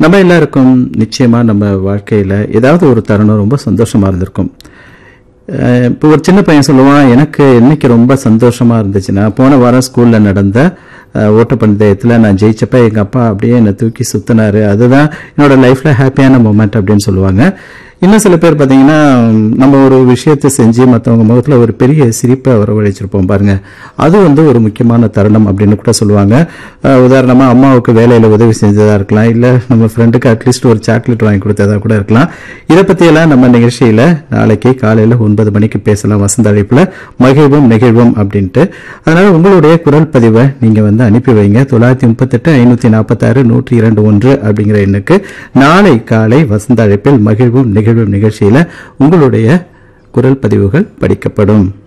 நம்ம எல்லாருக்கும் நிச்சயமா நம்ம வாழ்க்கையில ஏதாவது ஒரு தருணம் ரொம்ப சந்தோஷமா இருந்திருக்கும் அஹ் இப்போ ஒரு சின்ன பையன் சொல்லுவான் எனக்கு என்னைக்கு ரொம்ப சந்தோஷமா இருந்துச்சுன்னா போன வாரம் ஸ்கூல்ல நடந்த அஹ், ஓட்டப்பந்தயத்துல நான் ஜெயிச்சப்ப எங்க அப்பா அப்படியே என்னை தூக்கி சுத்தினாரு அதுதான் என்னோட லைஃப்ல ஹாப்பியான மூமெண்ட் அப்படின்னு சொல்லுவாங்க இன்னும் சில பேர் பார்த்தீங்கன்னா உம், நம்ம ஒரு விஷயத்தை செஞ்சு மற்றவங்க முகத்தில் ஒரு பெரிய சிரிப்பை வரவழைச்சிருப்போம் பாருங்க அது வந்து ஒரு முக்கியமான தருணம் அப்படின்னு கூட சொல்லுவாங்க அஹ், உதாரணமா அம்மாவுக்கு வேலையில் உதவி செஞ்சதா இருக்கலாம் இல்லை நம்ம ஃப்ரெண்டுக்கு அட்லீஸ்ட் ஒரு சாக்லேட் வாங்கி கொடுத்ததா கூட இருக்கலாம் இதை பற்றியெல்லாம் நம்ம நிகழ்ச்சியில் நாளைக்கு காலையில் ஒன்பது மணிக்கு பேசலாம் வசந்த அழைப்பில் மகிழ்வும் நெகிழ்வும் அப்படின்ட்டு அதனால உங்களுடைய குரல் பதிவை நீங்கள் வந்து அனுப்பி வைங்க தொள்ளாயிரத்தி முப்பத்தெட்டு ஐநூற்றி நாற்பத்தாறு நூற்றி இரண்டு ஒன்று அப்படிங்கிற எண்ணுக்கு நாளை காலை வசந்த அழைப்பில் மகிழ்வும் நெகிழ்வும் நிகழ்ச்சியில் உங்களுடைய குரல் பதிவுகள் படிக்கப்படும்